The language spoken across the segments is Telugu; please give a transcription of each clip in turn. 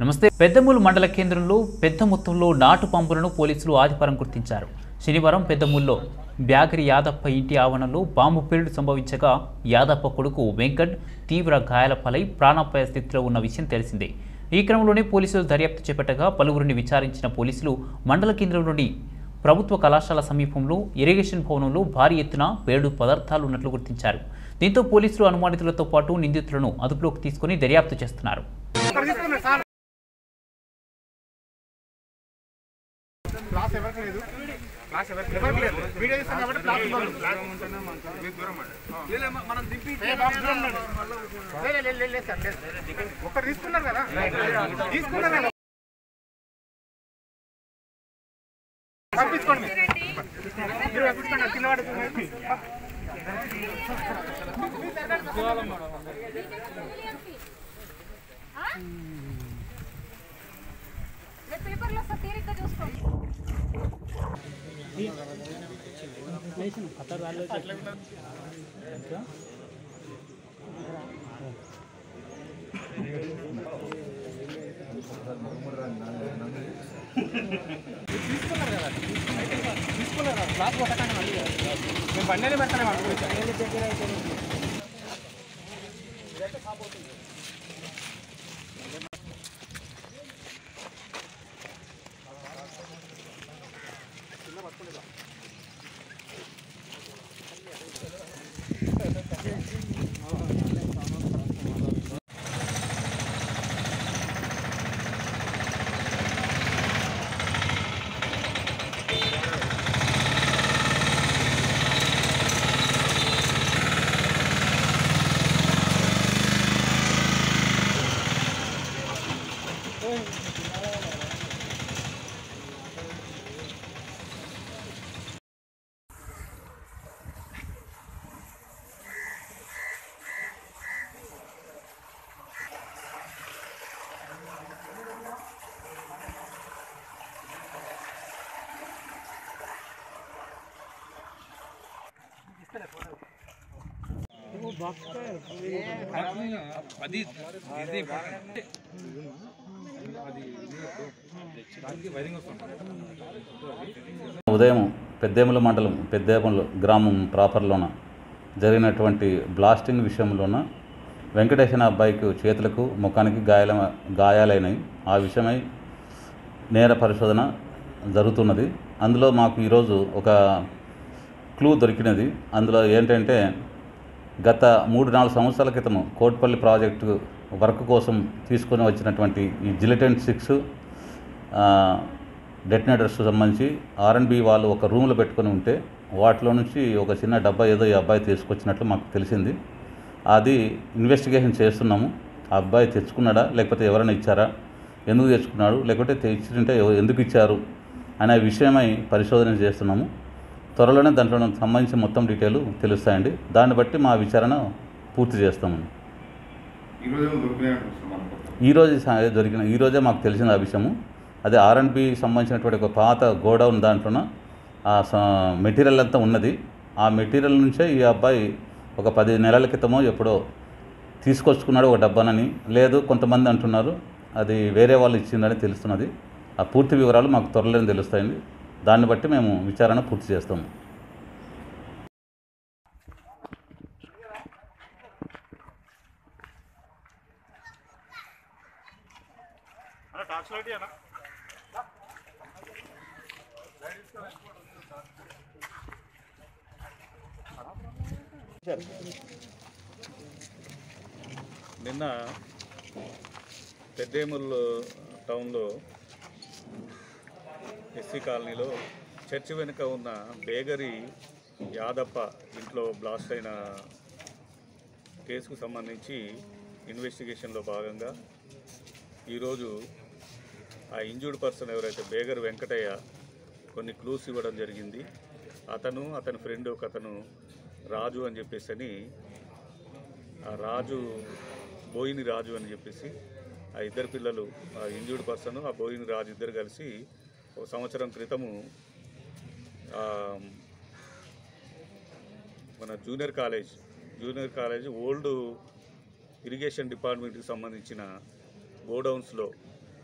నమస్తే పెద్దమూలు మండల కేంద్రంలో పెద్ద మొత్తంలో నాటు పాంపులను పోలీసులు ఆదివారం గుర్తించారు శనివారం పెద్దమూల్లో బ్యాగరి యాదప్ప ఇంటి ఆవరణలో బాంబు పేలుడు సంభవించగా యాదప్ప కొడుకు వెంకట్ తీవ్ర గాయాల పాలై ప్రాణాపాయ స్థితిలో ఉన్న విషయం తెలిసిందే ఈ క్రమంలోనే పోలీసులు దర్యాప్తు చేపట్టగా పలువురిని విచారించిన పోలీసులు మండల కేంద్రంలోని ప్రభుత్వ కళాశాల సమీపంలో ఇరిగేషన్ భవనంలో భారీ ఎత్తున పేలుడు పదార్థాలు ఉన్నట్లు గుర్తించారు దీంతో పోలీసులు అనుమానితులతో పాటు నిందితులను అదుపులోకి తీసుకుని దర్యాప్తు చేస్తున్నారు క్లాస్ ఎవరికి లేదు క్లాస్ ఎవరికి ఎవరికి లేదు వీడియో తీస్తాం కాబట్టి క్లాస్ మనం ఒకరు తీసుకున్నారు కదా తీసుకున్నారు కదా పంపించుకోండి మీరు పంపించుకోండి చిన్నవాడు రేపు పేపర్లో వస్తా తీరిగ్గా చూసుకోండి మేము బండి పెడతానే ఉదయం పెద్దేముల మండలం పెద్దేముల గ్రామం ప్రాపర్లోన జరిగినటువంటి బ్లాస్టింగ్ విషయంలోన వెంకటేశ్వర అబ్బాయికి చేతులకు ముఖానికి గాయాల గాయాలైనవి ఆ విషయమై నేర పరిశోధన జరుగుతున్నది అందులో మాకు ఈరోజు ఒక క్లూ దొరికినది అందులో ఏంటంటే గత మూడు నాలుగు సంవత్సరాల క్రితం కోట్పల్లి ప్రాజెక్టు వర్క్ కోసం తీసుకొని వచ్చినటువంటి ఈ జిలిటెంట్ సిక్స్ డెటనేటర్స్ సంబంధించి ఆర్ఎన్బి వాళ్ళు ఒక రూమ్లో పెట్టుకొని ఉంటే వాటిలో నుంచి ఒక చిన్న డబ్బా ఏదో ఈ అబ్బాయి తీసుకొచ్చినట్లు మాకు తెలిసింది అది ఇన్వెస్టిగేషన్ చేస్తున్నాము ఆ అబ్బాయి తెచ్చుకున్నాడా లేకపోతే ఎవరైనా ఇచ్చారా ఎందుకు తెచ్చుకున్నాడు లేకపోతే తెచ్చుంటే ఎవ- ఎందుకు ఇచ్చారు అనే విషయమై పరిశోధన చేస్తున్నాము త్వరలోనే దాంట్లో సంబంధించి మొత్తం డీటెయిల్ తెలుస్తాయండి దాన్ని బట్టి మా విచారణ పూర్తి చేస్తామండి ఈరోజు ఏమో దొరికినాయి అంటున్నాం అనుకుంటాం ఈరోజు సా- దొరికిన ఈరోజే మాకు తెలిసిన ఆ విషయము అదే ఆర్ఎన్బి సంబంధించినటువంటి ఒక పాత గోడౌన్ దాంట్లోన ఆ స- మెటీరియల్ అంతా ఉన్నది ఆ మెటీరియల్ నుంచే ఈ అబ్బాయి ఒక పది నెలల క్రితమో ఎప్పుడో తీసుకొచ్చుకున్నాడు ఒక డబ్బానని లేదు కొంతమంది అంటున్నారు అది వేరే వాళ్ళు ఇచ్చిందని తెలుస్తున్నది ఆ పూర్తి వివరాలు మాకు త్వరలోనే తెలుస్తాయండి దాన్ని బట్టి మేము విచారణ పూర్తి చేస్తాము నిన్న పెద్దేముల్ టౌన్లో ఎస్సీ కాలనీలో చర్చి వెనుక ఉన్న బేగరి యాదప్ప ఇంట్లో బ్లాస్ట్ అయిన కేసుకు సంబంధించి ఇన్వెస్టిగేషన్లో భాగంగా ఈరోజు ఆ ఇంజూర్డ్ పర్సన్ ఎవరైతే బేగర్ వెంకటయ్య కొన్ని క్లూస్ ఇవ్వడం జరిగింది అతను అతని ఫ్రెండ్ ఒక అతను రాజు అని చెప్పేసి అని ఆ రాజు బోయిని రాజు అని చెప్పేసి ఆ ఇద్దరు పిల్లలు ఆ ఇంజూర్డ్ పర్సన్ ఆ బోయిని రాజు ఇద్దరు కలిసి ఒక సంవత్సరం క్రితము ఆ, మన junior college junior college old irrigation డిపార్ట్మెంట్కి సంబంధించిన గోడౌన్స్లో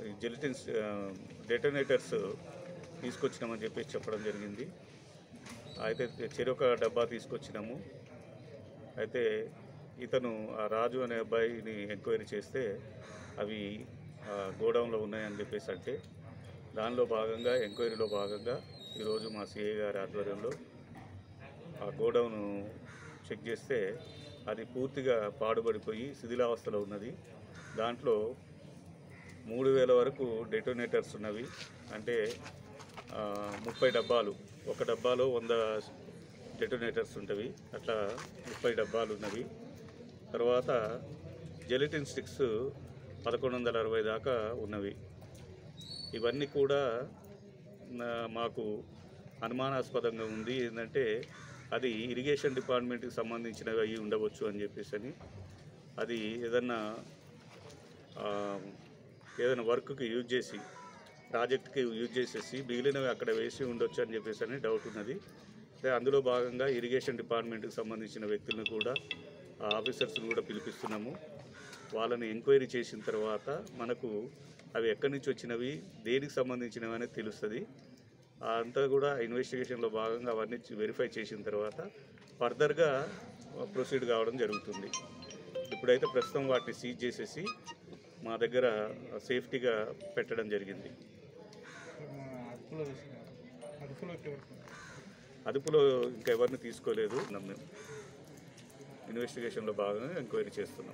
జెలిటిన్స్ డెటోనేటర్స్ తీసుకొచ్చినామని చెప్పేసి చెప్పడం జరిగింది అయితే చెరొక డబ్బా తీసుకొచ్చినాము అయితే ఇతను ఆ రాజు అనే అబ్బాయిని ఎంక్వైరీ చేస్తే అవి ఆ, గోడౌన్లో ఉన్నాయని చెప్పేసి అంటే దానిలో భాగంగా ఎంక్వైరీలో భాగంగా ఈరోజు మా సిఐ గారి ఆధ్వర్యంలో ఆ గోడౌన్ చెక్ చేస్తే అది పూర్తిగా పాడుపడిపోయి శిథిలావస్థలో ఉన్నది దాంట్లో మూడు వేల వరకు డెటోనేటర్స్ ఉన్నవి అంటే ఆ, ముప్పై డబ్బాలు ఒక డబ్బాలో వంద డెటోనేటర్స్ ఉంటవి అట్లా ముప్పై డబ్బాలు ఉన్నవి తర్వాత జెలిటిన్ స్టిక్స్ పదకొండు వందల అరవై దాకా ఉన్నవి ఇవన్నీ కూడా నా- మాకు అనుమానాస్పదంగా ఉంది ఏంటంటే అది ఇరిగేషన్ డిపార్ట్మెంట్కి సంబంధించినవి అయి ఉండవచ్చు అని చెప్పేసి అని అది ఏదన్నా ఆ, ఏదైనా వర్క్కి యూజ్ చేసి ప్రాజెక్ట్కి యూజ్ చేసేసి మిగిలినవి అక్కడ వేసి ఉండొచ్చు అని చెప్పేసి అని డౌట్ ఉన్నది అయితే అందులో భాగంగా ఇరిగేషన్ డిపార్ట్మెంట్కి సంబంధించిన వ్యక్తులను కూడా ఆ ఆఫీసర్స్ని కూడా పిలిపిస్తున్నాము వాళ్ళని ఎంక్వైరీ చేసిన తర్వాత మనకు అవి ఎక్కడి నుంచి వచ్చినవి దేనికి సంబంధించినవి అనేది తెలుస్తుంది అంతా కూడా ఇన్వెస్టిగేషన్లో భాగంగా అవన్నీ వెరిఫై చేసిన తర్వాత ఫర్దర్గా ప్రొసీడ్ కావడం జరుగుతుంది ఇప్పుడైతే ప్రస్తుతం వాటిని సీజ్ చేసేసి మా దగ్గర సేఫ్టీగా పెట్టడం జరిగింది అదుపులో తీసుకున్నారు అదుపులో ఎవరికి అదుపులో ఇంకా ఎవరిని తీసుకోలేదు ఉన్నాం మేము ఇన్వెస్టిగేషన్లో భాగంగా ఎంక్వైరీ చేస్తున్నాం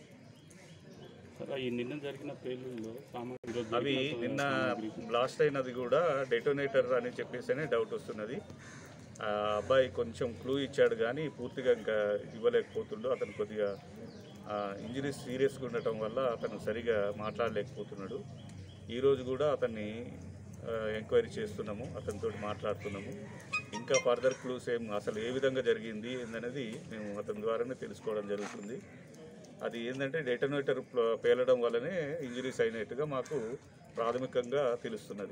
సరే ఈ నిన్న జరిగిన పేలుల్లో సామాగ్రి ఈరోజు అవి జరిగిన నిన్న సామాగ్రి బ్లాస్ట్ అయినది కూడా డెటోనేటర్ అని చెప్పేసి డౌట్ వస్తున్నది ఆ అబ్బాయి కొంచెం క్లూ ఇచ్చాడు కానీ పూర్తిగా ఇంకా ఇవ్వలేకపోతుండు అతను కొద్దిగా ఇంజరీస్ సీరియస్గా ఉండటం వల్ల అతను సరిగా మాట్లాడలేకపోతున్నాడు ఈరోజు కూడా అతన్ని ఎంక్వైరీ చేస్తున్నాము అతనితో మాట్లాడుతున్నాము ఇంకా ఫర్దర్ క్లూస్ ఏం అసలు ఏ విధంగా జరిగింది ఏందనేది మేము అతని ద్వారానే తెలుసుకోవడం జరుగుతుంది అది ఏంటంటే డెటోనేటర్ ప్ల- పేలడం వల్లనే ఇంజరీస్ అయినట్టుగా మాకు ప్రాథమికంగా తెలుస్తున్నది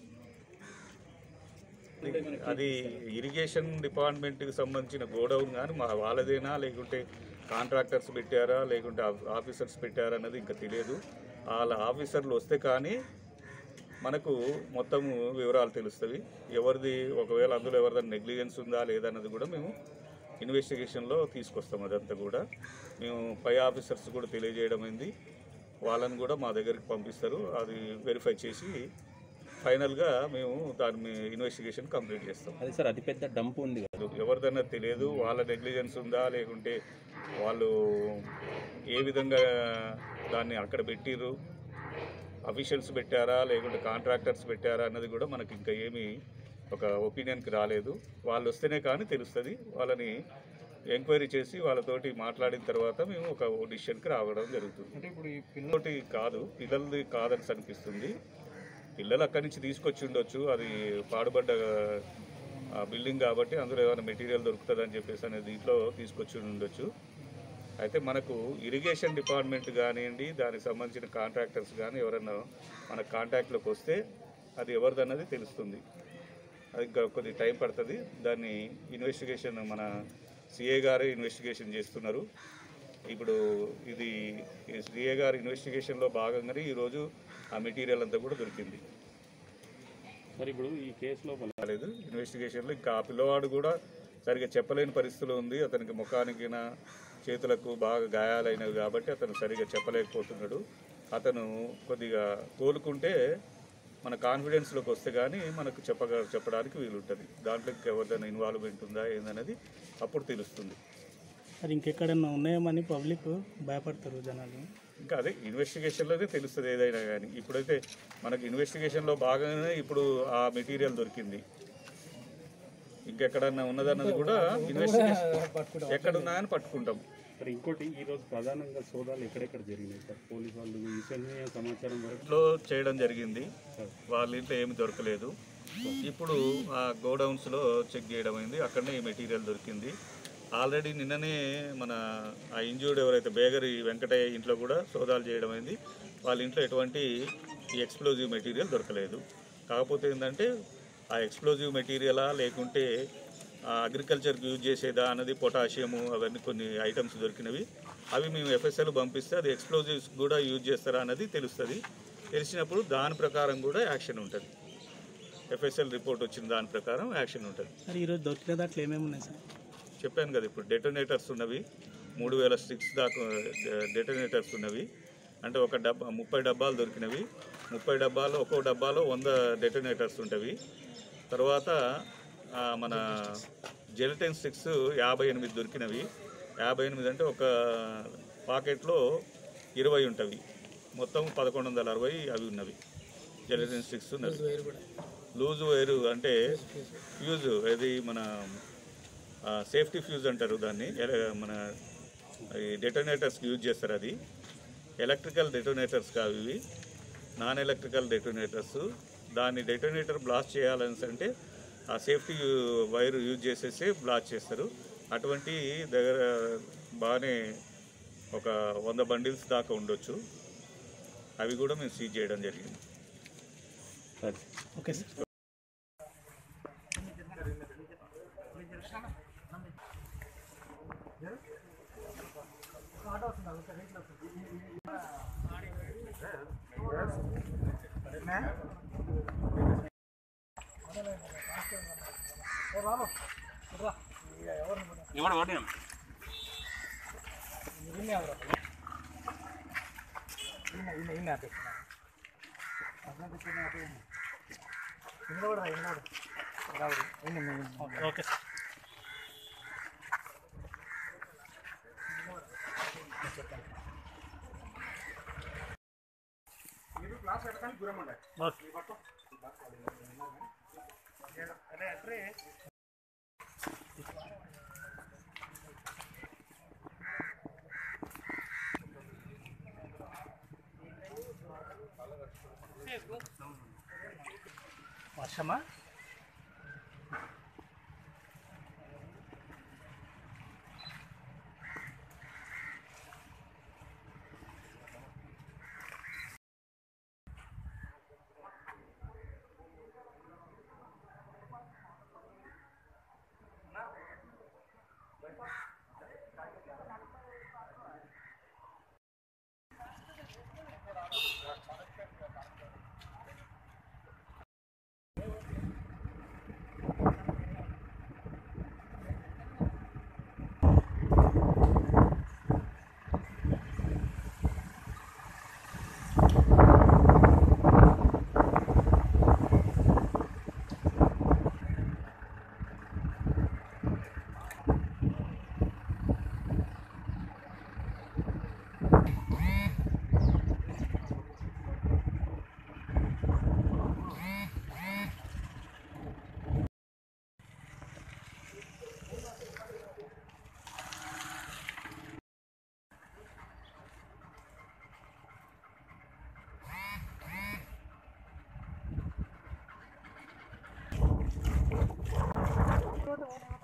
అది ఇరిగేషన్ డిపార్ట్మెంట్కి సంబంధించిన గోడౌన్ కానీ మా వాళ్ళదేనా లేకుంటే కాంట్రాక్టర్స్ పెట్టారా లేకుంటే ఆ- ఆఫీసర్స్ పెట్టారా అన్నది ఇంకా తెలియదు వాళ్ళ ఆఫీసర్లు వస్తే కానీ మనకు మొత్తము వివరాలు తెలుస్తుంది ఎవరిది ఒకవేళ అందులో ఎవరిదైనా నెగ్లిజెన్స్ ఉందా లేదా అన్నది కూడా మేము ఇన్వెస్టిగేషన్లో తీసుకొస్తాం అదంతా కూడా మేము పై ఆఫీసర్స్ కూడా తెలియజేయడం అయింది వాళ్ళని కూడా మా దగ్గరికి పంపిస్తారు అది వెరిఫై చేసి ఫైనల్గా మేము దాని మీ ఇన్వెస్టిగేషన్ కంప్లీట్ చేస్తాం అదే సార్ అతిపెద్ద డంప్ ఉంది కదా ఎవరిదన్నా తెలియదు వాళ్ళ నెగ్లిజెన్స్ ఉందా లేకుంటే వాళ్ళు ఏ విధంగా దాన్ని అక్కడ పెట్టిర్రు అఫీషియల్స్ పెట్టారా లేకుంటే కాంట్రాక్టర్స్ పెట్టారా అన్నది కూడా మనకి ఇంకా ఏమీ ఒక ఒపీనియన్కి రాలేదు వాళ్ళు వస్తేనే కానీ తెలుస్తుంది వాళ్ళని ఎంక్వైరీ చేసి వాళ్ళతోటి మాట్లాడిన తర్వాత మేము ఒక డిసిషన్కి రావడం జరుగుతుంది అంటే ఇప్పుడు ఈ పిల్లలు పిల్లటి కాదు పిల్లలది కాదని అనిపిస్తుంది పిల్లలు అక్కడి నుంచి తీసుకొచ్చి ఉండొచ్చు అది పాడుబడ్డ ఆ, బిల్డింగ్ కాబట్టి అందులో ఏమైనా మెటీరియల్ దొరుకుతుందని చెప్పేసి అనేది దీంట్లో తీసుకొచ్చి ఉండొచ్చు అయితే మనకు ఇరిగేషన్ డిపార్ట్మెంట్ కానివ్వండి దానికి సంబంధించిన కాంట్రాక్టర్స్ కానీ ఎవరైనా మన కాంటాక్ట్లోకి వస్తే అది ఎవరిదన్నది తెలుస్తుంది అది ఇంకా కొద్ది టైం పడుతుంది దాన్ని ఇన్వెస్టిగేషన్ మన సిఏ గారే ఇన్వెస్టిగేషన్ చేస్తున్నారు ఇప్పుడు ఇది సిఏ గారి ఇన్వెస్టిగేషన్లో భాగంగానే ఈరోజు ఆ మెటీరియల్ అంతా కూడా దొరికింది మరి ఇప్పుడు ఈ కేసులో కాలేదు ఇన్వెస్టిగేషన్లో ఇంకా ఆ పిల్లవాడు కూడా సరిగా చెప్పలేని పరిస్థితిలో ఉంది అతనికి ముఖానికి నా చేతులకు బాగా గాయాలైనవి కాబట్టి అతను సరిగా చెప్పలేకపోతున్నాడు అతను కొద్దిగా కోలుకుంటే మన కాన్ఫిడెన్స్లోకి వస్తే కానీ మనకు చెప్పగ చెప్పడానికి వీలుంటుంది దాంట్లో ఇంకా ఎవరిదైనా ఇన్వాల్వ్మెంట్ ఉందా ఏందనేది అప్పుడు తెలుస్తుంది మరి ఇంకెక్కడన్నా ఉన్నాయేమని పబ్లిక్ భయపడతారు జనాలు ఇంకా అదే ఇన్వెస్టిగేషన్లోనే తెలుస్తుంది ఏదైనా కానీ ఇప్పుడైతే మనకి ఇన్వెస్టిగేషన్లో భాగంగానే ఇప్పుడు ఆ మెటీరియల్ దొరికింది ఇంకెక్కడన్నా ఉన్నదన్నది కూడా ఇన్వెస్టిగేషన్ ఎక్కడున్నా అని పట్టుకుంటాం మరి ఇంకోటి ఈ రోజు ప్రధానంగా సోదాలు ఎక్కడెక్కడ జరిగినాయి సార్ పోలీసు వాళ్ళు విశ్వసనీయ సమాచారం వరకు ఇంట్లో చేయడం జరిగింది వాళ్ళ ఇంట్లో ఏమి దొరకలేదు ఇప్పుడు ఆ గోడౌన్స్లో చెక్ చేయడం అయింది అక్కడనే ఈ మెటీరియల్ దొరికింది ఆల్రెడీ నిన్ననే మన ఆ ఇంజూర్డ్ ఎవరైతే బేగరి వెంకటయ్య ఇంట్లో కూడా సోదాలు చేయడం అయింది వాళ్ళ ఇంట్లో ఎటువంటి ఈ ఎక్స్ప్లోజివ్ మెటీరియల్ దొరకలేదు కాకపోతే ఏంటంటే ఆ ఎక్స్ప్లోజివ్ మెటీరియలా లేకుంటే అగ్రికల్చర్కి యూజ్ చేసేదా అన్నది పొటాషియము అవన్నీ కొన్ని ఐటమ్స్ దొరికినవి అవి మేము ఎఫ్ఎస్ఎల్ పంపిస్తే అది ఎక్స్ప్లోజివ్స్ కూడా యూజ్ చేస్తారా అన్నది తెలుస్తుంది తెలిసినప్పుడు దాని ప్రకారం కూడా యాక్షన్ ఉంటుంది ఎఫ్ఎస్ఎల్ రిపోర్ట్ వచ్చిన దాని ప్రకారం యాక్షన్ ఉంటుంది సార్ ఈరోజు దొరికిన దాంట్లో ఏమేమి ఉన్నాయి సార్ చెప్పాను కదా ఇప్పుడు డెటోనేటర్స్ ఉన్నవి మూడు వేల స్టిక్స్ దాకా డెటోనేటర్స్ ఉన్నవి అంటే ఒక డబ్బా ముప్పై డబ్బాలు దొరికినవి ముప్పై డబ్బాలు ఒక్కో డబ్బాలో వంద డెటోనేటర్స్ ఉంటవి తర్వాత ఆ, మన జెలటిన్ స్టిక్స్ యాభై ఎనిమిది దొరికినవి యాభై ఎనిమిది అంటే ఒక పాకెట్లో ఇరవై ఉంటవి మొత్తం పదకొండు వందల అరవై అవి ఉన్నవి జెలటిన్ స్టిక్స్ ఉన్నవి లూజ్ వైరు అంటే ఫ్యూజ్ అది మన సేఫ్టీ ఫ్యూజ్ అంటారు దాన్ని ఎల- మన డెటోనేటర్స్కి యూజ్ చేస్తారు అది ఎలక్ట్రికల్ డెటోనేటర్స్ కావు ఇవి నాన్ ఎలక్ట్రికల్ డెటోనేటర్స్ దాన్ని డెటోనేటర్ బ్లాస్ట్ చేయాలని అంటే ఆ సేఫ్టీ వైర్ యూజ్ చేసేసి బ్లాస్ట్ చేస్తారు అటువంటి దగ్గర బాగానే ఒక వంద బండిల్స్ దాకా ఉండొచ్చు అవి కూడా మేము సీజ్ చేయడం జరిగింది ఓకే సార్ ఓకే సార్ మీరు క్లాస్ పెట్టడానికి దూరం ఉండాలి ఓకే వర్షమా రోడ్డు